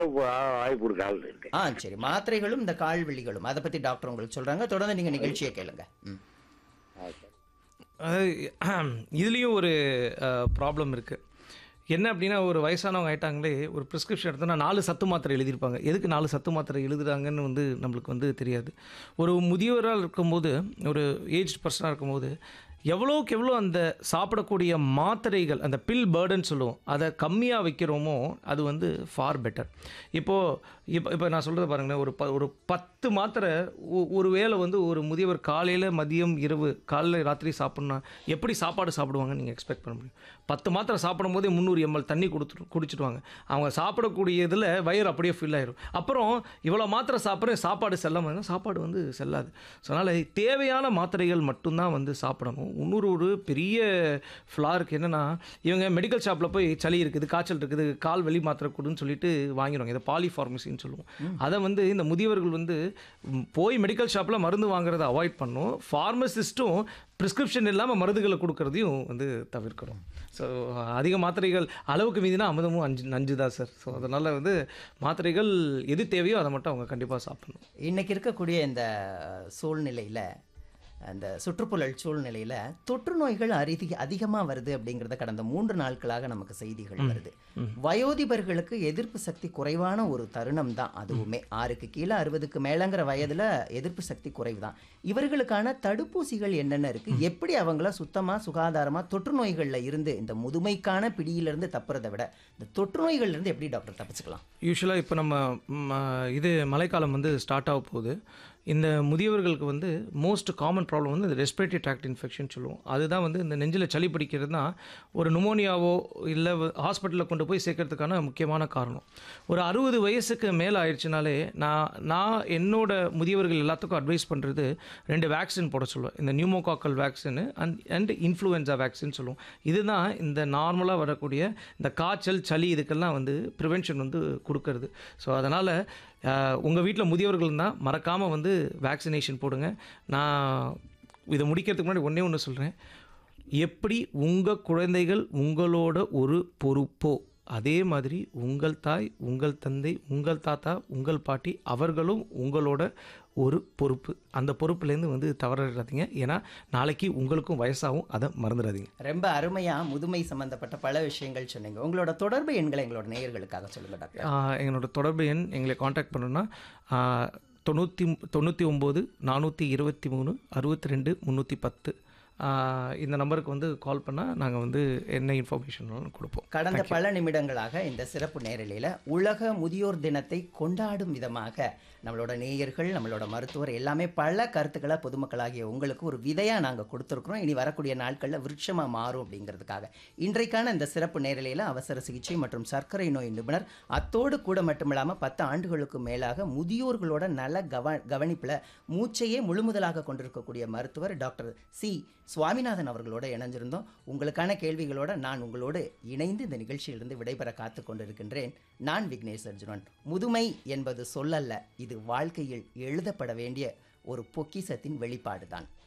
வாய்ப்பு இருக்கு ஆள் இருக்கு ஆ சரி மாத்திரைகளும் இந்த கால் வலிகளும் அதை பத்தி டாக்டர் உங்களுக்கு சொல்றாங்க தொடர்ந்து நீங்க நிகழ்ச்சியை கேளுங்க ம். இதுலேயும் ஒரு ப்ராப்ளம் இருக்குது என்ன அப்படின்னா ஒரு வயசானவங்க ஆயிட்டாங்களே ஒரு ப்ரிஸ்கிரிப்ஷன் எடுத்தோன்னா நாலு சத்து மாத்திரை எழுதியிருப்பாங்க எதுக்கு நாலு சத்து மாத்திரை எழுதுறாங்கன்னு வந்து நம்மளுக்கு வந்து தெரியாது ஒரு முதியவராக இருக்கும்போது ஒரு ஏஜ் பர்சனாக இருக்கும்போது எவ்வளோக்கு எவ்வளோ அந்த சாப்பிடக்கூடிய மாத்திரைகள் அந்த பில் பேர்டன் சொல்லுவோம் அதை கம்மியாக வைக்கிறோமோ அது வந்து ஃபார் பெட்டர் இப்போது இப்போ இப்போ நான் சொல்கிறது பாருங்களேன் ஒரு ப ஒரு பத்து மாத்திரை ஒ- ஒரு வேளை வந்து ஒரு முதியவர் காலையில் மதியம் இரவு காலையில் ராத்திரி சாப்பிட்ணும் எப்படி சாப்பாடு சாப்பிடுவாங்கன்னு நீங்கள் எக்ஸ்பெக்ட் பண்ண முடியும் பத்து மாத்திரை சாப்பிடும் போதே முந்நூறு எம்எல் தண்ணி கொடுத்துட்டு குடிச்சிடுவாங்க அவங்க சாப்பிடக்கூடிய இதில் வயிறு அப்படியே ஃபில் ஆயிரும் அப்புறம் இவ்வளோ மாத்திரை சாப்பிட்றேன் சாப்பாடு செல்லாமல் சாப்பாடு வந்து செல்லாது ஸோ அதனால் தேவையான மாத்திரைகள் மட்டும்தான் வந்து சாப்பிடணும் இன்னொரு ஒரு பெரிய ஃப்ளா இருக்குது என்னென்னா இவங்க மெடிக்கல் ஷாப்பில் போய் சளி இருக்குது காய்ச்சல் இருக்குது கால் வலி மாத்திரை கொடுன்னு சொல்லிட்டு வாங்கிடுவாங்க இதை பாலிஃபார்மசின்னு சொல்லுவோம் அதை வந்து இந்த முதியவர்கள் வந்து ம், போய் மெடிக்கல் ஷாப்பில் மருந்து வாங்குறதை அவாய்ட் பண்ணும் ஃபார்மசிஸ்ட்டும் ப்ரிஸ்கிரிப்ஷன் இல்லாமல் மருந்துகளை கொடுக்கறதையும் வந்து தவிர்க்கணும் ஸோ அதிக மாத்திரைகள் அளவுக்கு மீதினா அமிர்தமும் அஞ்சு நஞ்சு தான் சார் ஸோ அதனால் வந்து மாத்திரைகள் எது தேவையோ அதை மட்டும் அவங்க கண்டிப்பாக சாப்பிடணும் இன்னைக்கு இருக்கக்கூடிய இந்த சூழ்நிலையில அந்த சுற்றுப்புறல் சூழ்நிலையில தொற்று நோய்கள் அதிக அதிகமாக வருது அப்படிங்கிறத கடந்த மூன்று நாட்களாக நமக்கு செய்திகள் வருது வயோதிபர்களுக்கு எதிர்ப்பு சக்தி குறைவான ஒரு தருணம் தான் அதுவுமே ஆறுக்கு கீழே அறுபதுக்கு மேலங்கிற வயதுல எதிர்ப்பு சக்தி குறைவு தான் இவர்களுக்கான தடுப்பூசிகள் என்னென்ன இருக்கு எப்படி அவங்கள சுத்தமா சுகாதாரமா தொற்று நோய்கள்ல இருந்து இந்த முதுமைக்கான பிடியிலிருந்து தப்புறதை விட இந்த தொற்று நோய்கள்ல இருந்து எப்படி டாக்டர் தப்பிச்சுக்கலாம் யூஸ்வலாக இப்போ நம்ம ம், இது மழைக்காலம் வந்து ஸ்டார்ட் ஆக போகுது இந்த முதியவர்களுக்கு வந்து மோஸ்ட் காமன் ப்ராப்ளம் வந்து இந்த ரெஸ்பிரேட்டரி ட்ராக்ட் இன்ஃபெக்ஷன் சொல்லுவோம் அதுதான் வந்து இந்த நெஞ்சில் சளி பிடிக்கிறது தான் ஒரு நுமோனியாவோ இல்லை ஹாஸ்பிட்டலில் கொண்டு போய் சேர்க்கறதுக்கான முக்கியமான காரணம் ஒரு அறுபது வயசுக்கு மேலே ஆயிடுச்சுனாலே நான் நான் என்னோட முதியவர்கள் எல்லாத்துக்கும் அட்வைஸ் பண்ணுறது ரெண்டு வேக்சின் போட சொல்லுவேன் இந்த pneumococcal vaccine and and influenza vaccine சொல்லுவோம் இதுதான் இந்த நார்மலாக வரக்கூடிய இந்த காய்ச்சல் சளி இதுக்கெல்லாம் வந்து ப்ரிவென்ஷன் வந்து கொடுக்கறது ஸோ அதனால் உங்கள் வீட்டில் முதியவர்கள் இருந்தால் மறக்காமல் வந்து வேக்சினேஷன் போடுங்க நான் இதை முடிக்கிறதுக்கு முன்னாடி ஒன்றே ஒன்று சொல்கிறேன் எப்படி உங்கள் குழந்தைகள் உங்களோட ஒரு பொறுப்போ அதே மாதிரி உங்கள் தாய் உங்கள் தந்தை உங்கள் தாத்தா உங்கள் பாட்டி அவர்களும் உங்களோட ஒரு பொறுப்பு அந்த பொறுப்புலேருந்து வந்து தவறிடாதீங்க ஏன்னா நாளைக்கு உங்களுக்கும் வயசாகும் அதை மறந்துடாதீங்க ரொம்ப அருமையா முதுமை சம்பந்தப்பட்ட பல விஷயங்கள் சொன்னீங்க உங்களோட தொடர்பு எண்களை எங்களோட நேயர்களுக்காக சொல்லுங்க டாக்டர் ஆஹ் எங்களோட தொடர்பு எண் எங்களை காண்டாக்ட் பண்ணணும்னா ஆஹ் தொண்ணூற்றி தொண்ணூற்றி ஒம்பது நானூற்றி இருபத்தி மூணு அறுபத்தி ரெண்டு முந்நூற்றி பத்து ஆஹ் இந்த நம்பருக்கு வந்து கால் பண்ணால் நாங்கள் வந்து என்ன இன்ஃபர்மேஷன் கொடுப்போம் கடந்த பல நிமிடங்களாக இந்த சிறப்பு நேரலையில் உலக முதியோர் தினத்தை கொண்டாடும் விதமாக நம்மளோட நேயர்கள் நம்மளோட மருத்துவர் எல்லாமே பல கருத்துக்களை பொதுமக்களாகிய உங்களுக்கு ஒரு விதையாக நாங்கள் கொடுத்துருக்குறோம் இனி வரக்கூடிய நாட்களில் விருட்சமாக மாறும் அப்படிங்கிறதுக்காக இன்றைக்கான இந்த சிறப்பு நேரலையில் அவசர சிகிச்சை மற்றும் சர்க்கரை நோய் நிபுணர் அத்தோடு கூட மட்டுமில்லாமல் பத்து ஆண்டுகளுக்கு மேலாக முதியோர்களோட நல கவ கவனிப்பில் மூச்சையே முழுமுதலாக கொண்டிருக்கக்கூடிய மருத்துவர் டாக்டர் சி சுவாமிநாதன் அவர்களோட இணைஞ்சிருந்தோம் உங்களுக்கான கேள்விகளோட நான் உங்களோடு இணைந்து இந்த நிகழ்ச்சியிலிருந்து விடைபெற காத்து கொண்டிருக்கின்றேன் நான் விக்னேஷ் அர்ஜுனன் முதுமை என்பது சொல்லல்ல இது வாழ்க்கையில் எழுதப்பட வேண்டிய ஒரு பொக்கிசத்தின் வெளிப்பாடு தான்